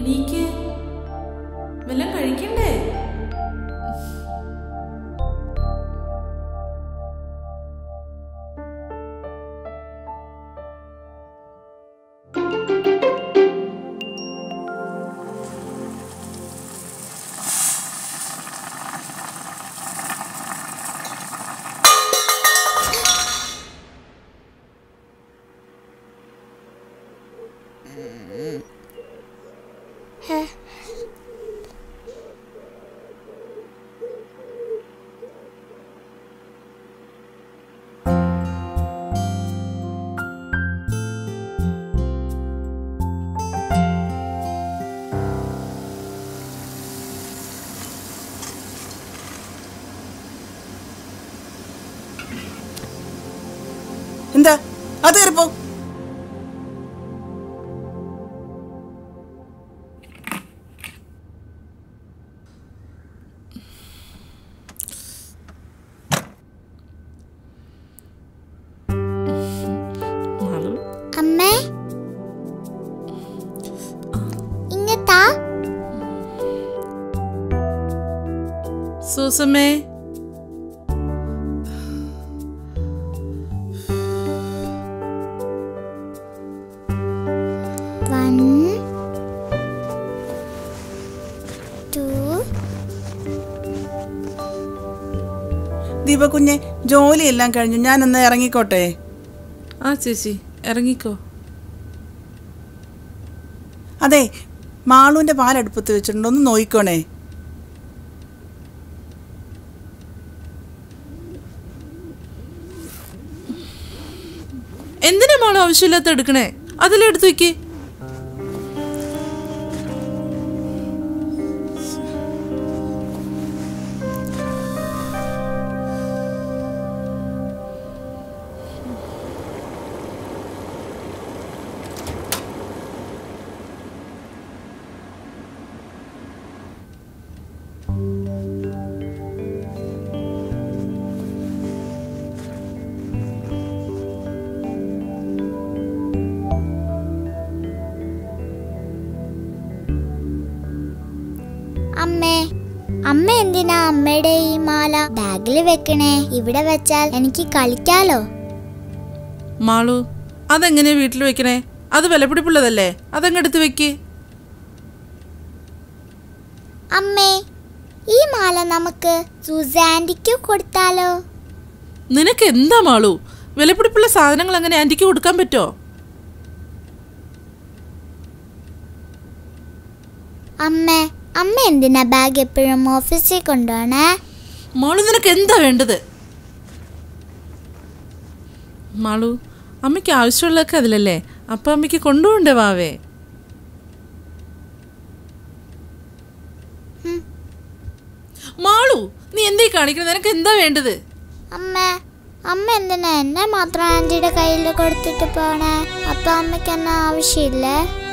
എണീക്ക് വല്ലതും കഴിക്കണ്ടേ എന്താ അത് കയറിപ്പോ മാളു അമ്മേ ഇങ്ങത്താ സൂസമ്മേ വൺ ടു ദീപകുഞ്ഞെ ജോലിയെല്ലാം കഴിഞ്ഞു ഞാൻ ഒന്ന് ഇറങ്ങിക്കോട്ടെ ആ ചേച്ചി ഇറങ്ങിക്കോ അതെ മാളുവിന്റെ പാലടുപ്പത്ത് വെച്ചിട്ടുണ്ട് ഒന്ന് നോയിക്കോണേ എന്തിനാ മാളു ആവശ്യമില്ലാത്ത എടുക്കണേ അതിലെടുത്ത് വെക്ക് അമ്മേ അമ്മ എന്തിനാ അമ്മയുടെ ഈ മാല ബാഗിൽ വെക്കണേ ഇവിടെ വെച്ചാൽ എനിക്ക് കളിക്കാലോ മാളു അതെങ്ങനെയാ വീട്ടിൽ വെക്കണേ അത് വിലപിടിപ്പുള്ളതല്ലേ അതങ്ങ് എടുത്ത് വെക്ക് അമ്മേ ഈ മാല നമുക്ക് സുസാൻഡിക്ക് കൊടുത്താലോ നിനക്ക് എന്താ മാളു വിലപിടിപ്പുള്ള സാധനങ്ങൾ അങ്ങനെ ആന്റിക്ക് കൊടുക്കാൻ പറ്റോ അമ്മേ അമ്മ എന്തിനാ ബാഗ് എപ്പോഴും ഓഫീസിൽ കൊണ്ടുപോണേ മാളു നിനക്ക് എന്താ വേണ്ടത് മാളു അമ്മയ്ക്ക് ആവശ്യമുള്ളതൊക്കെ അതിലല്ലേ അപ്പൊ അമ്മയ്ക്ക് കൊണ്ടുപോണ്ടേ വാവേ ഉം. മാളു നീ എന്തേ കാണിക്കുന്നത് നിനക്ക് എന്താ വേണ്ടത് അമ്മ അമ്മ എന്തിനാ എന്നെ മാത്രം ആന്റിയുടെ കയ്യിൽ കൊടുത്തിട്ട് പോണേ അപ്പൊ അമ്മയ്ക്ക് എന്നെ ആവശ്യമില്ലേ